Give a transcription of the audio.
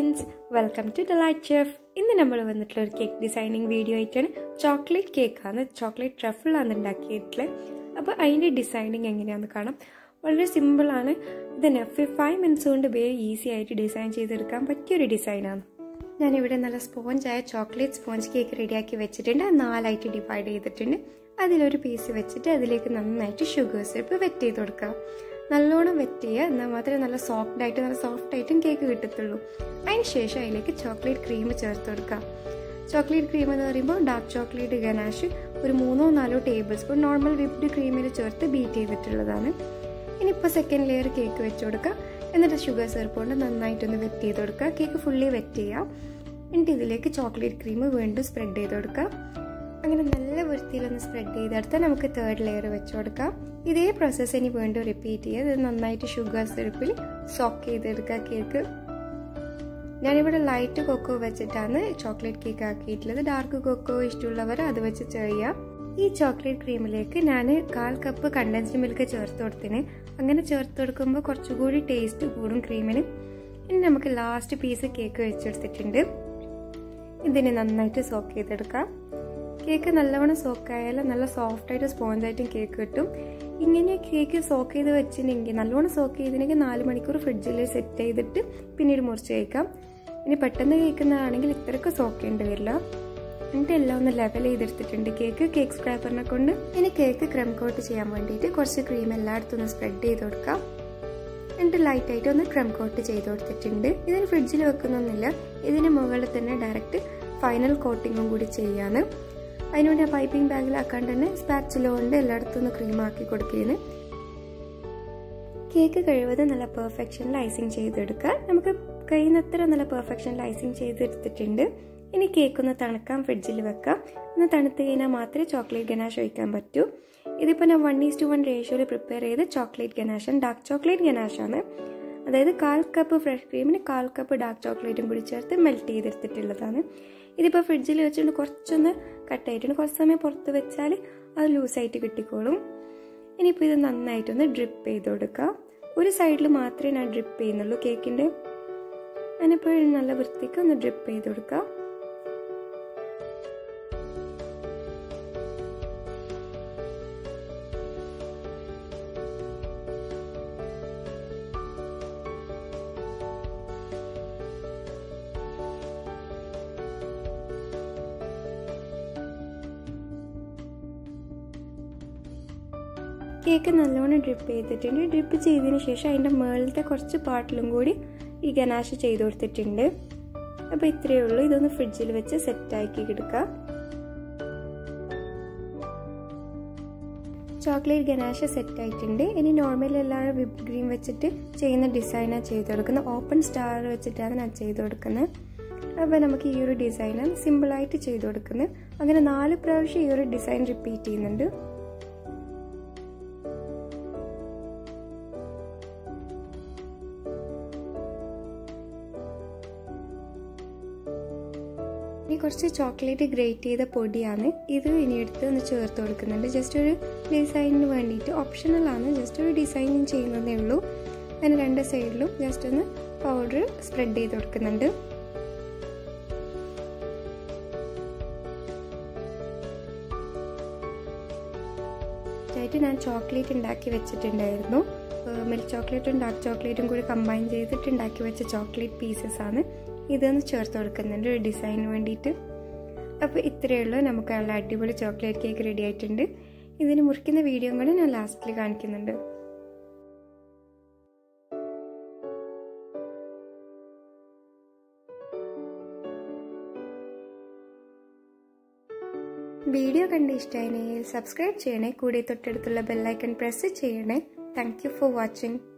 friends welcome to delight chef ഇന്ന് നമ്മൾ വന്നിട്ടുള്ള ഒരു കേക്ക് ഡിസൈനിങ് വീഡിയോ ആയിട്ടാണ് ചോക്ലേറ്റ് കേക്കാണ് ചോക്ലേറ്റ് ട്രഫിളാണ് ഉണ്ടാക്കിയിട്ടുള്ളത് അപ്പോൾ അതിൻ്റെ ഡിസൈനിങ് എങ്ങനെയാണെന്ന് കാണാം വളരെ സിമ്പിളാണ് ഇത് നെഫ് ഫൈവ് മിനിറ്റ്സ് കൊണ്ട് വേറെ ഈസി ആയിട്ട് ഡിസൈൻ ചെയ്തെടുക്കാൻ പറ്റിയൊരു ഡിസൈനാണ് ഞാനിവിടെ നല്ല സ്പോഞ്ചായ ചോക്ലേറ്റ് സ്പോഞ്ച് കേക്ക് റെഡിയാക്കി വെച്ചിട്ടുണ്ട് അത് നാലായിട്ട് ഡിവൈഡ് ചെയ്തിട്ടുണ്ട് അതിലൊരു പീസ് വെച്ചിട്ട് അതിലേക്ക് നന്നായിട്ട് ഷുഗർ സിറപ്പ് വെറ്റ് ചെയ്ത് കൊടുക്കുക നല്ലോണം വെറ്റ് ചെയ്യുക എന്നാൽ മാത്രമേ നല്ല സോഫ്റ്റ് ആയിട്ട് നല്ല സോഫ്റ്റ് ആയിട്ടും കേക്ക് കിട്ടത്തുള്ളൂ അതിന് ശേഷം അതിലേക്ക് ചോക്ലേറ്റ് ക്രീം ചേർത്ത് കൊടുക്കുക ചോക്ലേറ്റ് ക്രീം എന്ന് പറയുമ്പോൾ ഡാർക്ക് ചോക്ലേറ്റ് ഗനാഷ് ഒരു മൂന്നോ നാലോ ടേബിൾ സ്പൂൺ നോർമൽ വിപ്ഡ് ക്രീമിൽ ചേർത്ത് ബീറ്റ് ചെയ്തിട്ടുള്ളതാണ് ഇനിയിപ്പോൾ സെക്കൻഡ് ലെയർ കേക്ക് വെച്ച് കൊടുക്കുക എന്നിട്ട് ഷുഗർ സിറപ്പ് കൊണ്ട് നന്നായിട്ടൊന്ന് വെറ്റ് ചെയ്ത് കൊടുക്കുക കേക്ക് ഫുള്ളി വെറ്റ് ചെയ്യുക എന്നിട്ട് ഇതിലേക്ക് ചോക്ലേറ്റ് ക്രീം വീണ്ടും സ്പ്രെഡ് ചെയ്ത് കൊടുക്കുക അങ്ങനെ നല്ല വൃത്തിയിലൊന്ന് സ്പ്രെഡ് ചെയ്തെടുത്താൽ നമുക്ക് തേർഡ് ലെയർ വെച്ച് കൊടുക്കാം ഇതേ പ്രോസസ്സ് ഇനി വീണ്ടും റിപ്പീറ്റ് ചെയ്യുക ഇത് നന്നായിട്ട് ഷുഗർ സിറപ്പിൽ സോക്ക് ചെയ്തെടുക്കുക കേക്ക് ഞാനിവിടെ ലൈറ്റ് കൊക്കോ വെച്ചിട്ടാണ് ചോക്ലേറ്റ് കേക്ക് ആക്കിയിട്ടുള്ളത് ഡാർക്ക് കൊക്കോ ഇഷ്ടമുള്ളവർ അത് വെച്ച് ചെയ്യാം ഈ ചോക്ലേറ്റ് ക്രീമിലേക്ക് ഞാൻ കാൽ കപ്പ് കണ്ടൻസ്ഡ് മിൽക്ക് ചേർത്ത് കൊടുത്തിന് അങ്ങനെ ചേർത്ത് കൊടുക്കുമ്പോൾ കുറച്ചുകൂടി ടേസ്റ്റ് കൂടും ക്രീമിന് ഇനി നമുക്ക് ലാസ്റ്റ് പീസ് കേക്ക് വെച്ചെടുത്തിട്ടുണ്ട് ഇതിനെ നന്നായിട്ട് സോക്ക് ചെയ്തെടുക്കാം കേക്ക് നല്ലവണ്ണം സോക്കായാൽ നല്ല സോഫ്റ്റായിട്ട് സ്പോഞ്ചായിട്ടും കേക്ക് കിട്ടും ഇങ്ങനെ കേക്ക് സോക്ക് ചെയ്ത് വെച്ചിട്ടുണ്ടെങ്കിൽ നല്ലോണം സോക്ക് ചെയ്തിട്ടുണ്ടെങ്കിൽ നാല് മണിക്കൂർ ഫ്രിഡ്ജിൽ സെറ്റ് ചെയ്തിട്ട് പിന്നീട് മുറിച്ച് കഴിക്കാം ഇനി പെട്ടെന്ന് കേൾക്കുന്നതാണെങ്കിൽ ഇത്രയ്ക്ക് സോക്ക് ചെയ്യേണ്ടി വരില്ല എന്നിട്ട് എല്ലാം ഒന്ന് ലെവൽ ചെയ്തെടുത്തിട്ടുണ്ട് കേക്ക് കേക്ക് സ്ക്രാപ്പറിനെ കൊണ്ട് ഇനി കേക്ക് ക്രം കോട്ട് ചെയ്യാൻ വേണ്ടിയിട്ട് കുറച്ച് ക്രീം എല്ലായിടത്തും ഒന്ന് സ്പ്രെഡ് ചെയ്ത് കൊടുക്കാം എന്നിട്ട് ലൈറ്റായിട്ട് ഒന്ന് ക്രം കോട്ട് ചെയ്ത് കൊടുത്തിട്ടുണ്ട് ഇതിന് ഫ്രിഡ്ജിൽ വെക്കുന്നൊന്നുമില്ല ഇതിന് മുകളിൽ തന്നെ ഡയറക്റ്റ് ഫൈനൽ കോട്ടിങ്ങും കൂടി ചെയ്യാണ് അതിനുവേണ്ടി ആ പൈപ്പിംഗ് ബാഗിലാക്കാണ്ട് തന്നെ സ്പാച്ചിലോ കൊണ്ട് എല്ലായിടത്തും ഒന്ന് ക്രീം ആക്കി കൊടുക്കുകയാണ് കേക്ക് കഴിവതും നല്ല പെർഫെക്ഷനിൽ ഐസിങ് ചെയ്തെടുക്കുക നമുക്ക് കഴിയുന്നത്ര നല്ല പെർഫെക്ഷനിൽ ഐസിങ് ചെയ്തെടുത്തിട്ടുണ്ട് ഇനി കേക്ക് ഒന്ന് തണുക്കാൻ ഫ്രിഡ്ജിൽ വെക്കാം ഒന്ന് തണുത്ത് കഴിഞ്ഞാൽ മാത്രമേ ചോക്ലേറ്റ് ഗനാഷ് ഒഴിക്കാൻ പറ്റൂ ഇതിപ്പോൾ ഞാൻ വൺ ഈസ് ടു വൺ റേഷ്യോയിൽ പ്രിപ്പയർ ചെയ്ത് ചോക്ലേറ്റ് ഗനാഷാണ് ഡാർക്ക് ചോക്ലേറ്റ് ഗനാഷാണ് അതായത് കാൽ കപ്പ് ഫ്രഷ് ക്രീമിന് കാൽ കപ്പ് ഡാർക്ക് ചോക്ലേറ്റും കൂടി ചേർത്ത് മെൽറ്റ് ചെയ്തെടുത്തിട്ടുള്ളതാണ് ഇതിപ്പോൾ ഫ്രിഡ്ജിൽ വെച്ചുകൊണ്ട് കുറച്ചൊന്ന് കട്ടായിട്ടുണ്ട് കുറച്ച് സമയം പുറത്ത് വെച്ചാൽ അത് ലൂസായിട്ട് കിട്ടിക്കോളും ഇനിയിപ്പോൾ ഇത് നന്നായിട്ടൊന്ന് ഡ്രിപ്പ് ചെയ്ത് കൊടുക്കുക ഒരു സൈഡിൽ മാത്രമേ ഞാൻ ഡ്രിപ്പ് ചെയ്യുന്നുള്ളൂ കേക്കിൻ്റെ അതിനിപ്പോൾ നല്ല വൃത്തിക്ക് ഒന്ന് ഡ്രിപ്പ് ചെയ്ത് കൊടുക്കുക കേക്ക് നല്ലോണം ഡ്രിപ്പ് ചെയ്തിട്ടുണ്ട് ഡ്രിപ്പ് ചെയ്തതിന് ശേഷം അതിൻ്റെ മുകളിലത്തെ കുറച്ച് പാട്ടിലും കൂടി ഈ ഗനാഷ് ചെയ്ത് കൊടുത്തിട്ടുണ്ട് അപ്പോൾ ഇത്രയേ ഉള്ളൂ ഇതൊന്ന് ഫ്രിഡ്ജിൽ വെച്ച് സെറ്റാക്കി എടുക്കുക ചോക്ലേറ്റ് ഗനാഷ് സെറ്റ് ആയിട്ടുണ്ട് ഇനി നോർമലി എല്ലാവരും വിപ്പ് ക്രീം വെച്ചിട്ട് ചെയ്യുന്ന ഡിസൈനാണ് ചെയ്ത് കൊടുക്കുന്നത് ഓപ്പൺ സ്റ്റാർ വെച്ചിട്ടാണ് ഞാൻ ചെയ്ത് കൊടുക്കുന്നത് അപ്പോൾ നമുക്ക് ഈ ഒരു ഡിസൈനാണ് സിമ്പിളായിട്ട് ചെയ്ത് കൊടുക്കുന്നത് അങ്ങനെ നാല് പ്രാവശ്യം ഈ ഒരു ഡിസൈൻ റിപ്പീറ്റ് ചെയ്യുന്നുണ്ട് ഇനി കുറച്ച് ചോക്ലേറ്റ് ഗ്രേറ്റ് ചെയ്ത പൊടിയാണ് ഇത് ഇനി എടുത്ത് ഒന്ന് ചേർത്ത് കൊടുക്കുന്നുണ്ട് ജസ്റ്റ് ഒരു ഡിസൈനിന് വേണ്ടിയിട്ട് ഓപ്ഷണലാണ് ജസ്റ്റ് ഒരു ഡിസൈനിങ് ചെയ്യുന്നതേ ഉള്ളൂ അതിന് രണ്ട് സൈഡിലും ജസ്റ്റ് ഒന്ന് പൗഡർ സ്പ്രെഡ് ചെയ്ത് കൊടുക്കുന്നുണ്ട് ആയിട്ട് ഞാൻ ചോക്ലേറ്റ് ഉണ്ടാക്കി വെച്ചിട്ടുണ്ടായിരുന്നു മിൽക്ക് ചോക്ലേറ്റും ഡാർക്ക് ചോക്ലേറ്റും കൂടി കമ്പൈൻ ചെയ്തിട്ട് ഉണ്ടാക്കി വെച്ച ചോക്ലേറ്റ് പീസസ് ആണ് ഇതൊന്ന് ചേർത്ത് കൊടുക്കുന്നുണ്ട് ഒരു ഡിസൈന് വേണ്ടിയിട്ട് അപ്പോൾ ഇത്രയേ ഉള്ളൂ നമുക്ക് നല്ല അടിപൊളി ചോക്ലേറ്റ് കേക്ക് റെഡി ആയിട്ടുണ്ട് ഇതിന് മുറിക്കുന്ന വീഡിയോ കൂടെ ഞാൻ ലാസ്റ്റിൽ കാണിക്കുന്നുണ്ട് വീഡിയോ കണ്ട് ഇഷ്ടമായി സബ്സ്ക്രൈബ് ചെയ്യണേ കൂടെ തൊട്ടടുത്തുള്ള ബെല്ലൈക്കൺ പ്രസ് ചെയ്യണേ താങ്ക് യു ഫോർ വാച്ചിങ്